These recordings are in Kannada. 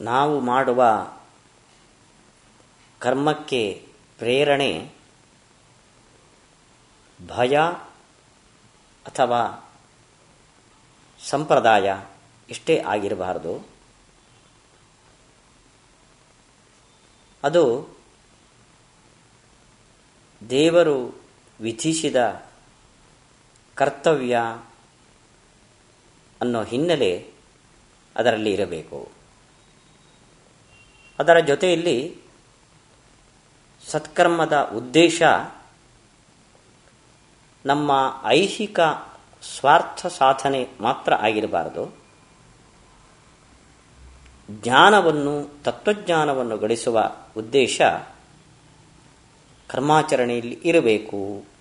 ನಾವು ಮಾಡುವ ಕರ್ಮಕ್ಕೆ ಪ್ರೇರಣೆ ಭಯ ಅಥವಾ ಸಂಪ್ರದಾಯ ಇಷ್ಟೇ ಆಗಿರಬಾರದು ಅದು ದೇವರು ವಿಧಿಸಿದ ಕರ್ತವ್ಯ ಅನ್ನೋ ಹಿನ್ನೆಲೆ ಅದರಲ್ಲಿ ಇರಬೇಕು ಅದರ ಜೊತೆಯಲ್ಲಿ ಸತ್ಕರ್ಮದ ಉದ್ದೇಶ ನಮ್ಮ ಐಹಿಕ ಸ್ವಾರ್ಥ ಸಾಧನೆ ಮಾತ್ರ ಆಗಿರಬಾರದು ಜ್ಞಾನವನ್ನು ತತ್ವಜ್ಞಾನವನ್ನು ಗಳಿಸುವ ಉದ್ದೇಶ ಕರ್ಮಾಚರಣೆಯಲ್ಲಿ ಇರಬೇಕು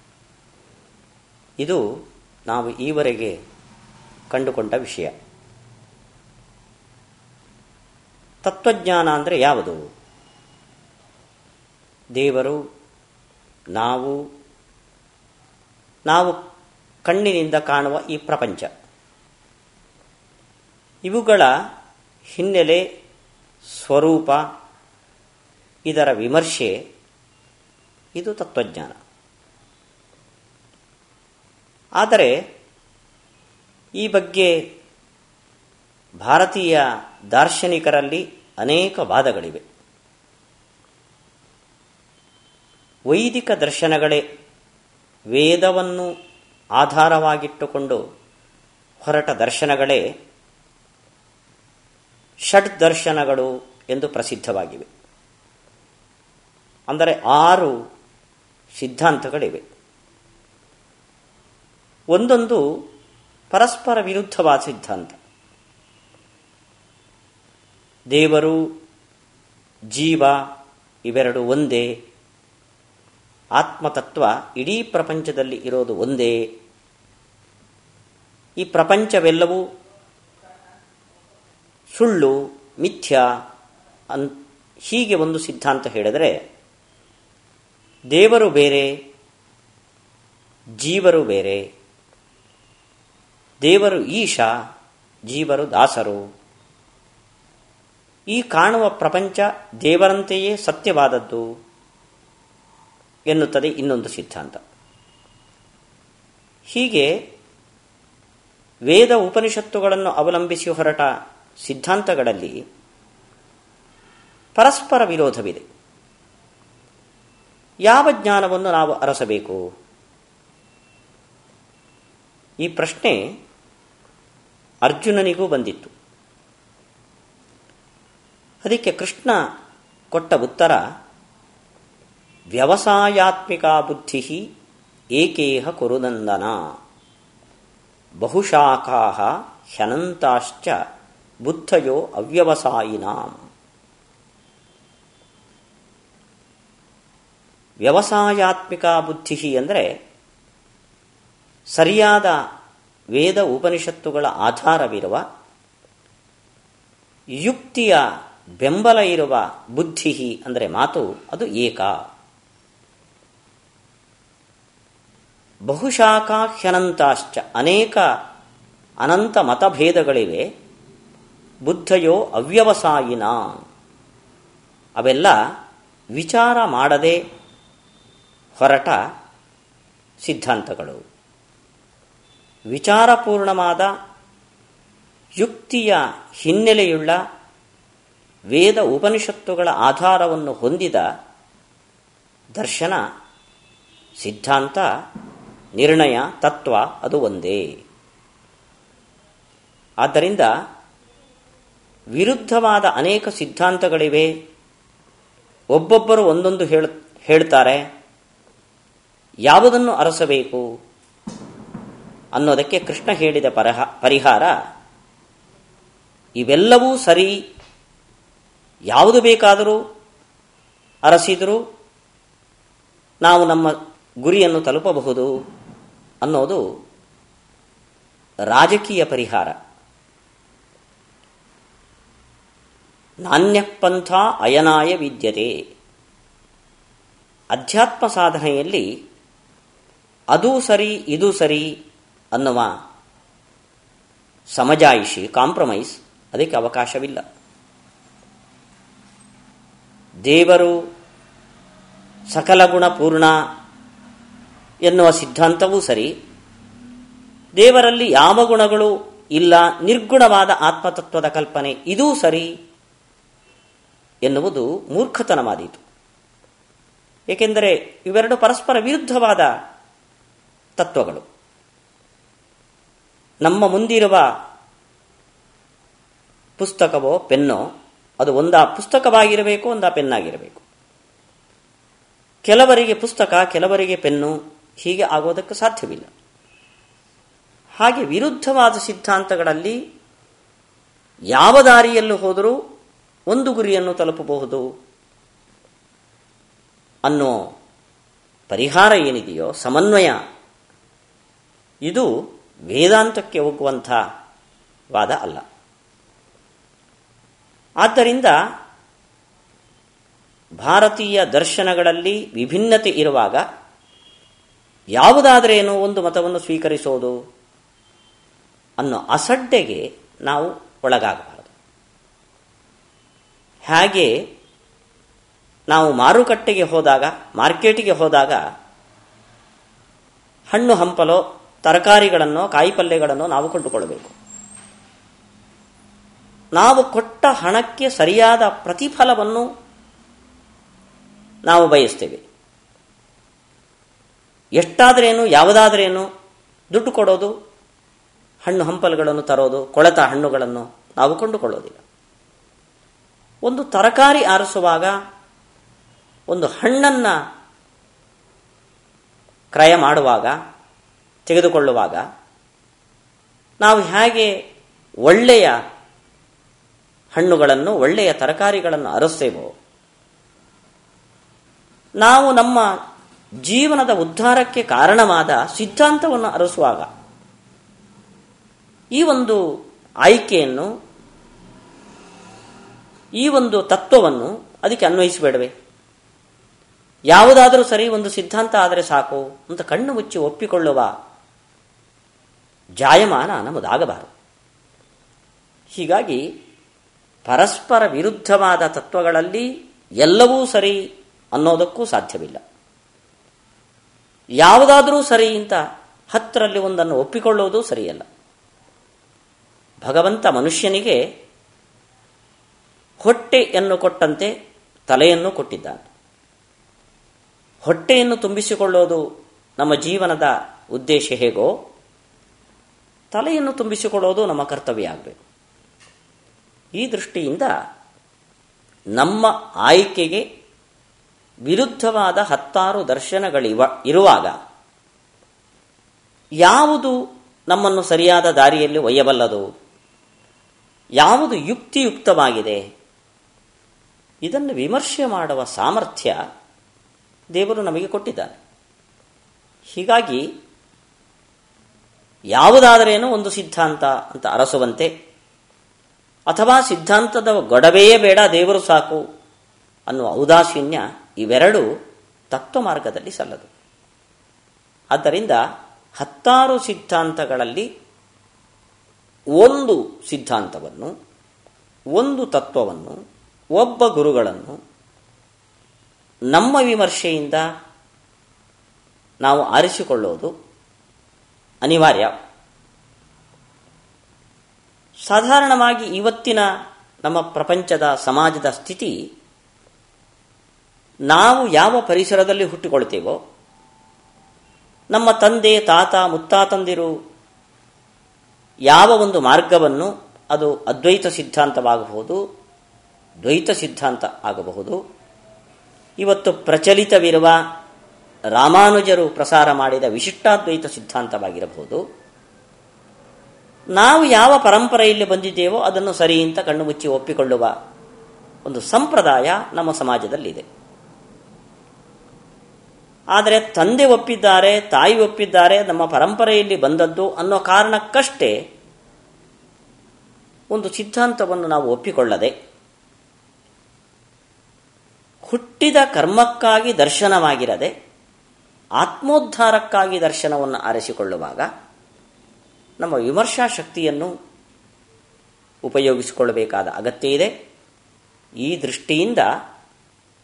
ಇದು ನಾವು ಈವರೆಗೆ ಕಂಡುಕೊಂಡ ವಿಷಯ ತತ್ವಜ್ಞಾನ ಅಂದರೆ ಯಾವುದು ದೇವರು ನಾವು ನಾವು ಕಣ್ಣಿನಿಂದ ಕಾಣುವ ಈ ಪ್ರಪಂಚ ಇವುಗಳ ಹಿನ್ನೆಲೆ ಸ್ವರೂಪ ಇದರ ವಿಮರ್ಶೆ ಇದು ತತ್ವಜ್ಞಾನ ಆದರೆ ಈ ಬಗ್ಗೆ ಭಾರತೀಯ ದಾರ್ಶನಿಕರಲ್ಲಿ ಅನೇಕ ವಾದಗಳಿವೆ ವೈದಿಕ ದರ್ಶನಗಳೇ ವೇದವನ್ನು ಆಧಾರವಾಗಿಟ್ಟುಕೊಂಡು ಹೊರಟ ದರ್ಶನಗಳೇ ಷಡ್ ದರ್ಶನಗಳು ಎಂದು ಪ್ರಸಿದ್ಧವಾಗಿವೆ ಅಂದರೆ ಆರು ಸಿದ್ಧಾಂತಗಳಿವೆ ಒಂದೊಂದು ಪರಸ್ಪರ ವಿರುದ್ಧವಾದ ಸಿದ್ಧಾಂತ ದೇವರು ಜೀವ ಇವೆರಡು ಒಂದೇ ಆತ್ಮತತ್ವ ಇಡೀ ಪ್ರಪಂಚದಲ್ಲಿ ಇರೋದು ಒಂದೇ ಈ ಪ್ರಪಂಚವೆಲ್ಲವೂ ಸುಳ್ಳು ಮಿಥ್ಯ ಅನ್ ಹೀಗೆ ಒಂದು ಸಿದ್ಧಾಂತ ಹೇಳಿದರೆ ದೇವರು ಬೇರೆ ಜೀವರು ಬೇರೆ ದೇವರು ಈಶ ಜೀವರು ದಾಸರು ಈ ಕಾಣುವ ಪ್ರಪಂಚ ದೇವರಂತೆಯೇ ಸತ್ಯವಾದದ್ದು ಎನ್ನುತ್ತದೆ ಇನ್ನೊಂದು ಸಿದ್ಧಾಂತ ಹೀಗೆ ವೇದ ಉಪನಿಷತ್ತುಗಳನ್ನು ಅವಲಂಬಿಸಿ ಹೊರಟ ಸಿದ್ಧಾಂತಗಳಲ್ಲಿ ಪರಸ್ಪರ ವಿರೋಧವಿದೆ ಯಾವ ಜ್ಞಾನವನ್ನು ನಾವು ಅರಸಬೇಕು ಈ ಪ್ರಶ್ನೆ ಅರ್ಜುನನಿಗೂ ಬಂದಿತ್ತು ಅದಕ್ಕೆ ಕೃಷ್ಣ ಕೊಟ್ಟ ಉತ್ತರ ವ್ಯವಸಾಯಾತ್ಮಿಕ ಬುದ್ಧಿ ಏಕೇಹ ಕುರುನಂದನ ಬಹುಶಾಖಾ ಹ್ಯನಂತಾಶ್ಚ ಬುದ್ಧಯೋ ಅವ್ಯವಸಾಯಿನಾಂ ವ್ಯವಸಾಯಾತ್ಮಿಕ ಬುದ್ಧಿ ಅಂದರೆ ಸರಿಯಾದ ವೇದ ಉಪನಿಷತ್ತುಗಳ ಆಧಾರವಿರುವ ಯುಕ್ತಿಯ ಬೆಂಬಲ ಇರುವ ಬುದ್ಧಿ ಅಂದರೆ ಮಾತು ಅದು ಏಕ ಬಹುಶಾಖಾಹ್ಯನಂತಾಶ್ಚ ಅನೇಕ ಅನಂತ ಮತಭೇದಗಳಿವೆ ಬುದ್ಧಯೋ ಅವ್ಯವಸಾಯಿನ ಅವೆಲ್ಲ ವಿಚಾರ ಮಾಡದೆ ಹೊರಟ ಸಿದ್ಧಾಂತಗಳು ವಿಚಾರಪೂರ್ಣವಾದ ಯುಕ್ತಿಯ ಹಿನ್ನೆಲೆಯುಳ್ಳ ವೇದ ಉಪನಿಷತ್ತುಗಳ ಆಧಾರವನ್ನು ಹೊಂದಿದ ದರ್ಶನ ಸಿದ್ಧಾಂತ ನಿರ್ಣಯ ತತ್ವ ಅದು ಒಂದೇ ಆದ್ದರಿಂದ ವಿರುದ್ಧವಾದ ಅನೇಕ ಸಿದ್ಧಾಂತಗಳಿವೆ ಒಬ್ಬೊಬ್ಬರು ಒಂದೊಂದು ಹೇಳ ಹೇಳ್ತಾರೆ ಯಾವುದನ್ನು ಅರಸಬೇಕು ಅನ್ನೋದಕ್ಕೆ ಕೃಷ್ಣ ಹೇಳಿದ ಪರಹ ಪರಿಹಾರ ಇವೆಲ್ಲವೂ ಸರಿ ಯಾವುದು ಬೇಕಾದರೂ ಅರಸಿದರೂ ನಾವು ನಮ್ಮ ಗುರಿಯನ್ನು ತಲುಪಬಹುದು ಅನ್ನೋದು ರಾಜಕೀಯ ಪರಿಹಾರ ನಾಣ್ಯಪಂಥ ಅಯನಾಯ ವಿದ್ಯತೆ ಅಧ್ಯಾತ್ಮ ಸಾಧನೆಯಲ್ಲಿ ಅದೂ ಸರಿ ಇದು ಸರಿ ಅನ್ನುವ ಸಮಜಾಯಿಷಿ ಕಾಂಪ್ರಮೈಸ್ ಅದಕ್ಕೆ ಅವಕಾಶವಿಲ್ಲ ದೇವರು ಸಕಲ ಗುಣ ಪೂರ್ಣ ಎನ್ನುವ ಸಿದ್ಧಾಂತವೂ ಸರಿ ದೇವರಲ್ಲಿ ಯಾವ ಗುಣಗಳು ಇಲ್ಲ ನಿರ್ಗುಣವಾದ ಆತ್ಮತತ್ವದ ಕಲ್ಪನೆ ಇದೂ ಸರಿ ಎನ್ನುವುದು ಮೂರ್ಖತನವಾದೀತು ಏಕೆಂದರೆ ಇವೆರಡು ಪರಸ್ಪರ ವಿರುದ್ಧವಾದ ತತ್ವಗಳು ನಮ್ಮ ಮುಂದಿರುವ ಪುಸ್ತಕವೋ ಪೆನ್ನೋ ಅದು ಒಂದಾ ಪುಸ್ತಕವಾಗಿರಬೇಕು ಒಂದಾ ಪೆನ್ನಾಗಿರಬೇಕು ಕೆಲವರಿಗೆ ಪುಸ್ತಕ ಕೆಲವರಿಗೆ ಪೆನ್ನು ಹೀಗೆ ಆಗೋದಕ್ಕೆ ಸಾಧ್ಯವಿಲ್ಲ ಹಾಗೆ ವಿರುದ್ಧವಾದ ಸಿದ್ಧಾಂತಗಳಲ್ಲಿ ಯಾವ ದಾರಿಯಲ್ಲೂ ಹೋದರೂ ಒಂದು ಗುರಿಯನ್ನು ತಲುಪಬಹುದು ಅನ್ನೋ ಪರಿಹಾರ ಏನಿದೆಯೋ ಸಮನ್ವಯ ಇದು ವೇದಾಂತಕ್ಕೆ ಹೋಗುವಂಥ ವಾದ ಅಲ್ಲ ಆದ್ದರಿಂದ ಭಾರತೀಯ ದರ್ಶನಗಳಲ್ಲಿ ವಿಭಿನ್ನತೆ ಇರುವಾಗ ಯಾವುದಾದರೇನೋ ಒಂದು ಮತವನ್ನು ಸ್ವೀಕರಿಸೋದು ಅನ್ನೋ ಅಸಡ್ಡೆಗೆ ನಾವು ಒಳಗಾಗಬಾರದು ಹಾಗೆ ನಾವು ಮಾರುಕಟ್ಟೆಗೆ ಹೋದಾಗ ಮಾರ್ಕೆಟಿಗೆ ಹೋದಾಗ ಹಣ್ಣು ಹಂಪಲೋ ತರಕಾರಿಗಳನ್ನು ಕಾಯಿಪಲ್ಯಗಳನ್ನು ನಾವು ಕೊಂಡುಕೊಳ್ಳಬೇಕು ನಾವು ಕೊಟ್ಟ ಹಣಕ್ಕೆ ಸರಿಯಾದ ಪ್ರತಿಫಲವನ್ನು ನಾವು ಬಯಸ್ತೇವೆ ಎಷ್ಟಾದರೇನು ಯಾವುದಾದರೇನು ದುಡ್ಡು ಕೊಡೋದು ಹಣ್ಣು ಹಂಪಲುಗಳನ್ನು ತರೋದು ಕೊಳೆತ ಹಣ್ಣುಗಳನ್ನು ನಾವು ಕೊಂಡುಕೊಳ್ಳೋದಿಲ್ಲ ಒಂದು ತರಕಾರಿ ಆರಿಸುವಾಗ ಒಂದು ಹಣ್ಣನ್ನು ಕ್ರಯ ಮಾಡುವಾಗ ತೆಗೆದುಕೊಳ್ಳುವಾಗ ನಾವು ಹೇಗೆ ಒಳ್ಳೆಯ ಹಣ್ಣುಗಳನ್ನು ಒಳ್ಳೆಯ ತರಕಾರಿಗಳನ್ನು ಅರಸ್ತೇವೋ ನಾವು ನಮ್ಮ ಜೀವನದ ಉದ್ಧಾರಕ್ಕೆ ಕಾರಣವಾದ ಸಿದ್ಧಾಂತವನ್ನು ಅರಸುವಾಗ ಈ ಒಂದು ಆಯ್ಕೆಯನ್ನು ಈ ಒಂದು ತತ್ವವನ್ನು ಅದಕ್ಕೆ ಅನ್ವಯಿಸಬೇಡವೆ ಯಾವುದಾದರೂ ಸರಿ ಒಂದು ಸಿದ್ಧಾಂತ ಆದರೆ ಸಾಕು ಅಂತ ಕಣ್ಣು ಮುಚ್ಚಿ ಒಪ್ಪಿಕೊಳ್ಳುವ ಜಾಯಮಾನ ನಮ್ಮದಾಗಬಾರದು ಹೀಗಾಗಿ ಪರಸ್ಪರ ವಿರುದ್ಧವಾದ ತತ್ವಗಳಲ್ಲಿ ಎಲ್ಲವೂ ಸರಿ ಅನ್ನೋದಕ್ಕೂ ಸಾಧ್ಯವಿಲ್ಲ ಯಾವುದಾದರೂ ಸರಿ ಅಂತ ಹತ್ತರಲ್ಲಿ ಒಂದನ್ನು ಒಪ್ಪಿಕೊಳ್ಳುವುದು ಸರಿಯಲ್ಲ ಭಗವಂತ ಮನುಷ್ಯನಿಗೆ ಹೊಟ್ಟೆಯನ್ನು ಕೊಟ್ಟಂತೆ ತಲೆಯನ್ನು ಕೊಟ್ಟಿದ್ದಾನೆ ಹೊಟ್ಟೆಯನ್ನು ತುಂಬಿಸಿಕೊಳ್ಳೋದು ನಮ್ಮ ಜೀವನದ ಉದ್ದೇಶ ಹೇಗೋ ತಲೆಯನ್ನು ತುಂಬಿಸಿಕೊಳ್ಳೋದು ನಮ್ಮ ಕರ್ತವ್ಯ ಆಗಬೇಕು ಈ ದೃಷ್ಟಿಯಿಂದ ನಮ್ಮ ಆಯ್ಕೆಗೆ ವಿರುದ್ಧವಾದ ಹತ್ತಾರು ದರ್ಶನಗಳಿವ ಇರುವಾಗ ಯಾವುದು ನಮ್ಮನ್ನು ಸರಿಯಾದ ದಾರಿಯಲ್ಲಿ ಒಯ್ಯಬಲ್ಲದು ಯಾವುದು ಯುಕ್ತಿಯುಕ್ತವಾಗಿದೆ ಇದನ್ನು ವಿಮರ್ಶೆ ಮಾಡುವ ಸಾಮರ್ಥ್ಯ ದೇವರು ನಮಗೆ ಕೊಟ್ಟಿದ್ದಾನೆ ಹೀಗಾಗಿ ಯಾವುದಾದರೇನೋ ಒಂದು ಸಿದ್ಧಾಂತ ಅಂತ ಅರಸುವಂತೆ ಅಥವಾ ಸಿದ್ಧಾಂತದ ಗೊಡವೆಯೇ ಬೇಡ ದೇವರು ಸಾಕು ಅನ್ನುವ ಔದಾಸೀನ್ಯ ಇವೆರಡು ತತ್ವ ಮಾರ್ಗದಲ್ಲಿ ಸಲ್ಲದು ಆದ್ದರಿಂದ ಹತ್ತಾರು ಸಿದ್ಧಾಂತಗಳಲ್ಲಿ ಒಂದು ಸಿದ್ಧಾಂತವನ್ನು ಒಂದು ತತ್ವವನ್ನು ಒಬ್ಬ ಗುರುಗಳನ್ನು ನಮ್ಮ ವಿಮರ್ಶೆಯಿಂದ ನಾವು ಆರಿಸಿಕೊಳ್ಳೋದು ಅನಿವಾರ್ಯ ಸಾಧಾರಣವಾಗಿ ಇವತ್ತಿನ ನಮ್ಮ ಪ್ರಪಂಚದ ಸಮಾಜದ ಸ್ಥಿತಿ ನಾವು ಯಾವ ಪರಿಸರದಲ್ಲಿ ಹುಟ್ಟಿಕೊಳ್ತೇವೋ ನಮ್ಮ ತಂದೆ ತಾತ ಮುತ್ತಾತಂದಿರು ಯಾವ ಒಂದು ಮಾರ್ಗವನ್ನು ಅದು ಅದ್ವೈತ ಸಿದ್ಧಾಂತವಾಗಬಹುದು ದ್ವೈತ ಸಿದ್ಧಾಂತ ಆಗಬಹುದು ಇವತ್ತು ಪ್ರಚಲಿತವಿರುವ ರಾಮಾನುಜರು ಪ್ರಸಾರ ಮಾಡಿದ ವಿಶಿಷ್ಟಾದ್ವೈತ ಸಿದ್ಧಾಂತವಾಗಿರಬಹುದು ನಾವು ಯಾವ ಪರಂಪರೆಯಲ್ಲಿ ಬಂದಿದ್ದೇವೋ ಅದನ್ನು ಸರಿ ಅಂತ ಕಣ್ಣು ಮುಚ್ಚಿ ಒಪ್ಪಿಕೊಳ್ಳುವ ಒಂದು ಸಂಪ್ರದಾಯ ನಮ್ಮ ಸಮಾಜದಲ್ಲಿದೆ ಆದರೆ ತಂದೆ ಒಪ್ಪಿದ್ದಾರೆ ತಾಯಿ ಒಪ್ಪಿದ್ದಾರೆ ನಮ್ಮ ಪರಂಪರೆಯಲ್ಲಿ ಬಂದದ್ದು ಅನ್ನೋ ಕಾರಣಕ್ಕಷ್ಟೇ ಒಂದು ಸಿದ್ಧಾಂತವನ್ನು ನಾವು ಒಪ್ಪಿಕೊಳ್ಳದೆ ಹುಟ್ಟಿದ ಕರ್ಮಕ್ಕಾಗಿ ದರ್ಶನವಾಗಿರದೆ ಆತ್ಮೋದ್ಧಾರಕ್ಕಾಗಿ ದರ್ಶನವನ್ನು ಆರಿಸಿಕೊಳ್ಳುವಾಗ ನಮ್ಮ ವಿಮರ್ಶಾ ಶಕ್ತಿಯನ್ನು ಉಪಯೋಗಿಸಿಕೊಳ್ಳಬೇಕಾದ ಅಗತ್ಯ ಇದೆ ಈ ದೃಷ್ಟಿಯಿಂದ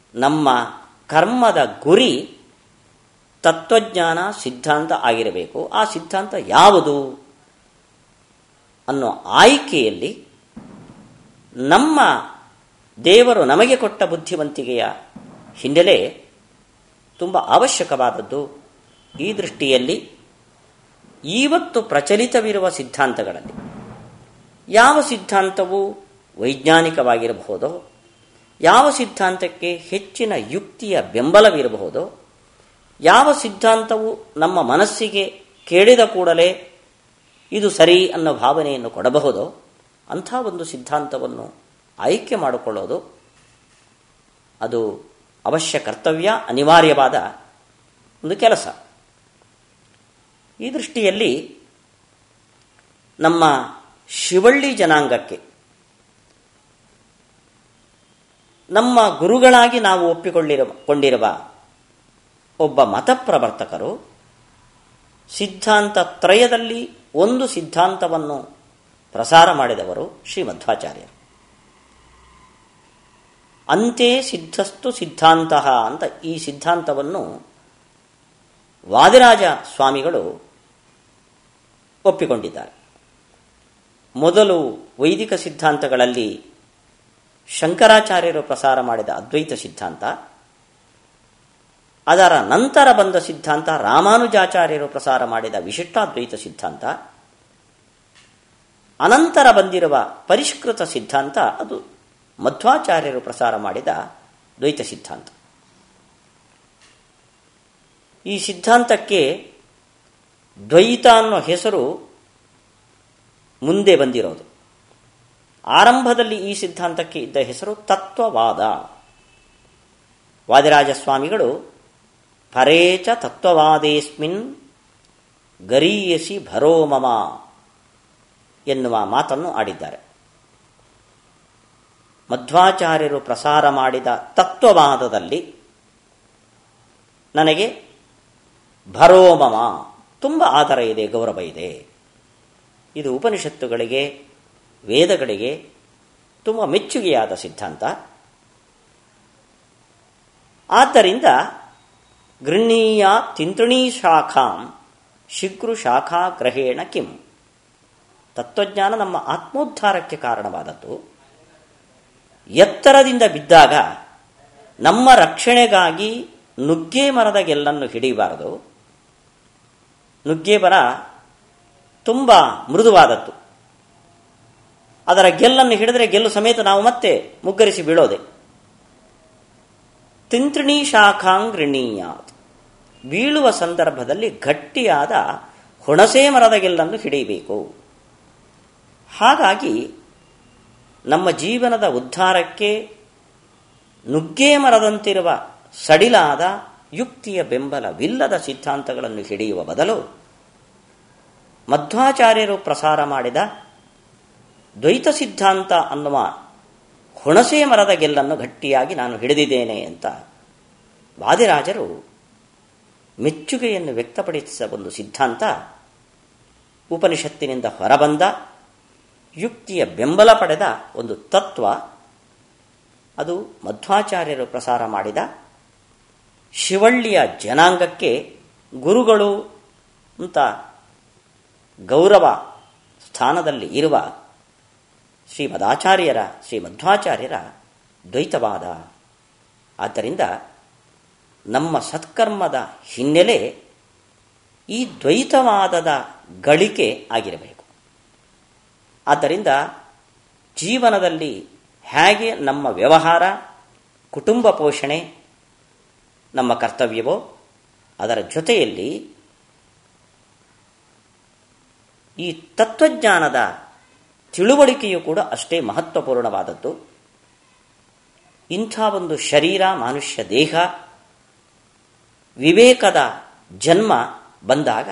ನಮ್ಮ ಕರ್ಮದ ಗುರಿ ತತ್ವಜ್ಞಾನ ಸಿದ್ಧಾಂತ ಆಗಿರಬೇಕು ಆ ಸಿದ್ಧಾಂತ ಯಾವುದು ಅನ್ನೋ ಆಯ್ಕೆಯಲ್ಲಿ ನಮ್ಮ ದೇವರು ನಮಗೆ ಕೊಟ್ಟ ಬುದ್ಧಿವಂತಿಕೆಯ ಹಿನ್ನೆಲೆ ತುಂಬ ಅವಶ್ಯಕವಾದದ್ದು ಈ ದೃಷ್ಟಿಯಲ್ಲಿ ಇವತ್ತು ಪ್ರಚಲಿತವಿರುವ ಸಿದ್ಧಾಂತಗಳಲ್ಲಿ ಯಾವ ಸಿದ್ಧಾಂತವು ವೈಜ್ಞಾನಿಕವಾಗಿರಬಹುದೋ ಯಾವ ಸಿದ್ಧಾಂತಕ್ಕೆ ಹೆಚ್ಚಿನ ಯುಕ್ತಿಯ ಬೆಂಬಲವಿರಬಹುದೋ ಯಾವ ಸಿದ್ಧಾಂತವು ನಮ್ಮ ಮನಸ್ಸಿಗೆ ಕೇಳಿದ ಕೂಡಲೇ ಇದು ಸರಿ ಅನ್ನೋ ಭಾವನೆಯನ್ನು ಕೊಡಬಹುದೋ ಅಂಥ ಒಂದು ಸಿದ್ಧಾಂತವನ್ನು ಆಯ್ಕೆ ಮಾಡಿಕೊಳ್ಳೋದು ಅದು ಅವಶ್ಯ ಕರ್ತವ್ಯ ಅನಿವಾರ್ಯವಾದ ಒಂದು ಕೆಲಸ ಈ ದೃಷ್ಟಿಯಲ್ಲಿ ನಮ್ಮ ಶಿವಳ್ಳಿ ಜನಾಂಗಕ್ಕೆ ನಮ್ಮ ಗುರುಗಳಾಗಿ ನಾವು ಒಪ್ಪಿಕೊಳ್ಳಿರುವ ಕೊಂಡಿರುವ ಒಬ್ಬ ಮತಪ್ರವರ್ತಕರು ಸಿದ್ಧಾಂತ ತ್ರಯದಲ್ಲಿ ಒಂದು ಸಿದ್ಧಾಂತವನ್ನು ಪ್ರಸಾರ ಮಾಡಿದವರು ಶ್ರೀಮಧ್ವಾಚಾರ್ಯರು ಅಂತೆ ಸಿದ್ಧಸ್ತು ಸಿದ್ಧಾಂತ ಅಂತ ಈ ಸಿದ್ಧಾಂತವನ್ನು ವಾದಿರಾಜ ಸ್ವಾಮಿಗಳು ಒಪ್ಪಿಕೊಂಡಿದ್ದಾರೆ ಮೊದಲು ವೈದಿಕ ಸಿದ್ಧಾಂತಗಳಲ್ಲಿ ಶಂಕರಾಚಾರ್ಯರು ಪ್ರಸಾರ ಮಾಡಿದ ಅದ್ವೈತ ಸಿದ್ಧಾಂತ ಅದರ ನಂತರ ಬಂದ ಸಿದ್ಧಾಂತ ರಾಮಾನುಜಾಚಾರ್ಯರು ಪ್ರಸಾರ ಮಾಡಿದ ವಿಶಿಷ್ಟಾದ್ವೈತ ಸಿದ್ಧಾಂತ ಅನಂತರ ಬಂದಿರುವ ಪರಿಷ್ಕೃತ ಸಿದ್ಧಾಂತ ಅದು ಮಧ್ವಾಚಾರ್ಯರು ಪ್ರಸಾರ ಮಾಡಿದ ದ್ವೈತ ಸಿದ್ಧಾಂತ ಈ ಸಿದ್ಧಾಂತಕ್ಕೆ ದ್ವೈತ ಅನ್ನೋ ಹೆಸರು ಮುಂದೆ ಬಂದಿರೋದು ಆರಂಭದಲ್ಲಿ ಈ ಸಿದ್ಧಾಂತಕ್ಕೆ ಇದ್ದ ಹೆಸರು ತತ್ವವಾದ ವಾದಿರಾಜ ಸ್ವಾಮಿಗಳು ಪರೇಚ ತತ್ವವಾದೇಸ್ಮಿನ್ ಗರೀಯಸಿ ಭರೋಮಮ ಎನ್ನುವ ಮಾತನ್ನು ಆಡಿದ್ದಾರೆ ಮಧ್ವಾಚಾರ್ಯರು ಪ್ರಸಾರ ಮಾಡಿದ ತತ್ವವಾದದಲ್ಲಿ ನನಗೆ ಭರೋಮಮ ತುಂಬ ಆದರ ಇದೆ ಗೌರವ ಇದೆ ಇದು ಉಪನಿಷತ್ತುಗಳಿಗೆ ವೇದಗಳಿಗೆ ತುಂಬ ಮೆಚ್ಚುಗೆಯಾದ ಸಿದ್ಧಾಂತ ಆದ್ದರಿಂದ ಗೃಹೀಯ ತಿಂತ್ರಿಣೀ ಶಾಖಾಂ ಶೀಘ್ರ ಶಾಖಾ ಗ್ರಹೇಣ ಕಿಂ ತತ್ವಜ್ಞಾನ ನಮ್ಮ ಆತ್ಮೋದ್ಧಾರಕ್ಕೆ ಕಾರಣವಾದದ್ದು ಎತ್ತರದಿಂದ ಬಿದ್ದಾಗ ನಮ್ಮ ರಕ್ಷಣೆಗಾಗಿ ನುಗ್ಗೆ ಮರದ ಗೆಲ್ಲನ್ನು ಹಿಡಿಯಬಾರದು ನುಗ್ಗೆ ಮರ ತುಂಬ ಮೃದುವಾದದ್ದು ಅದರ ಗೆಲ್ಲನ್ನು ಹಿಡಿದರೆ ಗೆಲ್ಲು ಸಮೇತ ನಾವು ಮತ್ತೆ ಮುಗ್ಗರಿಸಿ ಬೀಳೋದೆ ತಿಂತ್ರಿಣೀ ಶಾಖಾಂಗ್ರಣೀಯ ಬೀಳುವ ಸಂದರ್ಭದಲ್ಲಿ ಗಟ್ಟಿಯಾದ ಹುಣಸೆ ಮರದ ಗೆಲ್ಲನ್ನು ಹಿಡಿಯಬೇಕು ಹಾಗಾಗಿ ನಮ್ಮ ಜೀವನದ ಉದ್ಧಾರಕ್ಕೆ ನುಗ್ಗೆ ಮರದಂತಿರುವ ಸಡಿಲಾದ ಯುಕ್ತಿಯ ಬೆಂಬಲವಿಲ್ಲದ ಸಿದ್ಧಾಂತಗಳನ್ನು ಹಿಡಿಯುವ ಬದಲು ಮಧ್ವಾಚಾರ್ಯರು ಪ್ರಸಾರ ಮಾಡಿದ ದ್ವೈತ ಸಿದ್ಧಾಂತ ಅನ್ನುವ ಹುಣಸೆ ಮರದ ಗೆಲ್ಲನ್ನು ಗಟ್ಟಿಯಾಗಿ ನಾನು ಹಿಡಿದಿದ್ದೇನೆ ಅಂತ ವಾದಿರಾಜರು ಮೆಚ್ಚುಗೆಯನ್ನು ವ್ಯಕ್ತಪಡಿಸಿದ ಒಂದು ಸಿದ್ಧಾಂತ ಉಪನಿಷತ್ತಿನಿಂದ ಹೊರಬಂದ ಯುಕ್ತಿಯ ಬೆಂಬಲ ಪಡೆದ ಒಂದು ತತ್ವ ಅದು ಮಧ್ವಾಚಾರ್ಯರು ಪ್ರಸಾರ ಮಾಡಿದ ಶಿವಳ್ಳಿಯ ಜನಾಂಗಕ್ಕೆ ಗುರುಗಳು ಅಂತ ಗೌರವ ಸ್ಥಾನದಲ್ಲಿ ಇರುವ ಶ್ರೀಮದಾಚಾರ್ಯರ ಶ್ರೀಮಧ್ವಾಚಾರ್ಯರ ದ್ವೈತವಾದ ಆದ್ದರಿಂದ ನಮ್ಮ ಸತ್ಕರ್ಮದ ಹಿನ್ನೆಲೆ ಈ ದ್ವೈತವಾದದ ಗಳಿಕೆ ಆಗಿರಬೇಕು ಆದ್ದರಿಂದ ಜೀವನದಲ್ಲಿ ಹೇಗೆ ನಮ್ಮ ವ್ಯವಹಾರ ಕುಟುಂಬ ಪೋಷಣೆ ನಮ್ಮ ಕರ್ತವ್ಯವೋ ಅದರ ಜೊತೆಯಲ್ಲಿ ಈ ತತ್ವಜ್ಞಾನದ ತಿಳುವಳಿಕೆಯು ಕೂಡ ಅಷ್ಟೇ ಮಹತ್ವಪೂರ್ಣವಾದದ್ದು ಇಂಥ ಒಂದು ಶರೀರ ಮನುಷ್ಯ ದೇಹ ವಿವೇಕದ ಜನ್ಮ ಬಂದಾಗ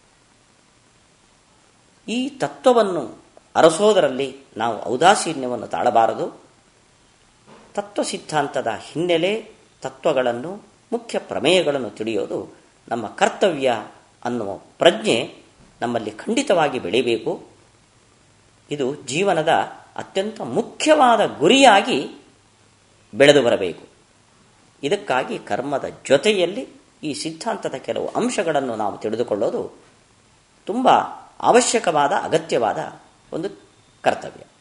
ಈ ತತ್ವವನ್ನು ಅರಸೋದರಲ್ಲಿ ನಾವು ಔದಾಸೀನ್ಯವನ್ನು ತಾಳಬಾರದು ತತ್ವ ಸಿದ್ಧಾಂತದ ಹಿನ್ನೆಲೆ ತತ್ವಗಳನ್ನು ಮುಖ್ಯ ಪ್ರಮೇಯಗಳನ್ನು ತಿಳಿಯೋದು ನಮ್ಮ ಕರ್ತವ್ಯ ಅನ್ನುವ ಪ್ರಜ್ಞೆ ನಮ್ಮಲ್ಲಿ ಖಂಡಿತವಾಗಿ ಬೆಳೆಯಬೇಕು ಇದು ಜೀವನದ ಅತ್ಯಂತ ಮುಖ್ಯವಾದ ಗುರಿಯಾಗಿ ಬೆಳೆದು ಬರಬೇಕು ಇದಕ್ಕಾಗಿ ಕರ್ಮದ ಜೊತೆಯಲ್ಲಿ ಈ ಸಿದ್ಧಾಂತದ ಕೆಲವು ಅಂಶಗಳನ್ನು ನಾವು ತಿಳಿದುಕೊಳ್ಳೋದು ತುಂಬ ಅವಶ್ಯಕವಾದ ಅಗತ್ಯವಾದ ಒಂದು ಕರ್ತವ್ಯ